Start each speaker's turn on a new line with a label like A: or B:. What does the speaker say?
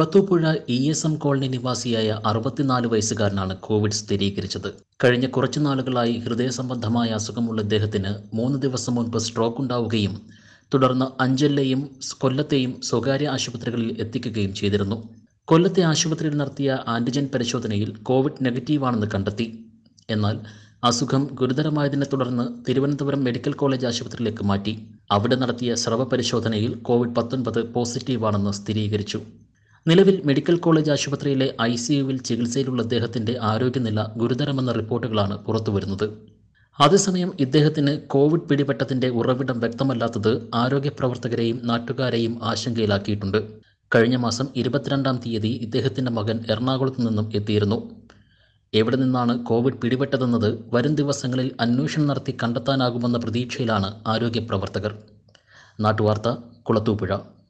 A: Kulathupuzha E S M colony നിവാസിയായ അറുപത്തിനാല് വയസ്സുകാരനാണ് Covid സ്ഥിരീകരിച്ചത് കഴിഞ്ഞ കുറച്ചു നാളുകളായി ഹൃദയ സംബന്ധമായ അസുഖമുള്ള ഇദ്ദേഹത്തിന് മൂന്ന് ദിവസം മുൻപ് സ്ട്രോക്ക് ഉണ്ടാവുകയും തുടർന്ന് അഞ്ചലിലെയും കൊല്ലത്തെയും സ്വകാര്യ ആശുപത്രികളിൽ എത്തിക്കുകയും ചെയ്തിരുന്നു കൊല്ലത്തെ ആശുപത്രിയിൽ നടത്തിയ ആന്റിജൻ പരിശോധനയിൽ കോവിഡ് നെഗറ്റീവാണെന്ന് കണ്ടെത്തി എന്നാൽ അസുഖം ഗുരുതരമായതിനെ തുടർന്ന് തിരുവനന്തപുരം മെഡിക്കൽ കോളേജ് ആശുപത്രിയിലേക്ക് മാറ്റി അവിടെ നടത്തിയ സ്രവ പരിശോധനയിൽ കോവിഡ് പത്തൊൻപത് പോസിറ്റീവാണെന്ന് സ്ഥിരീകരിച്ചു നിലവിൽ മെഡിക്കൽ കോളേജ് ആശുപത്രിയിലെ ഐ സി യുവിൽ ചികിത്സയിലുള്ള അദ്ദേഹത്തിന്റെ ആരോഗ്യനില ഗുരുതരമെന്ന റിപ്പോർട്ടുകളാണ് പുറത്തുവരുന്നത് അതേസമയം ഇദ്ദേഹത്തിന് കോവിഡ് പിടിപെട്ടതിന്റെ ഉറവിടം വ്യക്തമല്ലാത്തത് ആരോഗ്യ പ്രവർത്തകരെയും നാട്ടുകാരെയും ആശങ്കയിലാക്കിയിട്ടുണ്ട് കഴിഞ്ഞ മാസം ഇരുപത്തിരണ്ടാം തീയതി ഇദ്ദേഹത്തിന്റെ മകൻ എറണാകുളത്ത് നിന്നും എത്തിയിരുന്നു എവിടെ നിന്നാണ് കോവിഡ് പിടിപെട്ടതെന്നത് വരും ദിവസങ്ങളിൽ അന്വേഷണം നടത്തി കണ്ടെത്താനാകുമെന്ന പ്രതീക്ഷയിലാണ് ആരോഗ്യ പ്രവർത്തകർ നാട്ടുവാർത്ത കുളത്തൂപ്പുഴ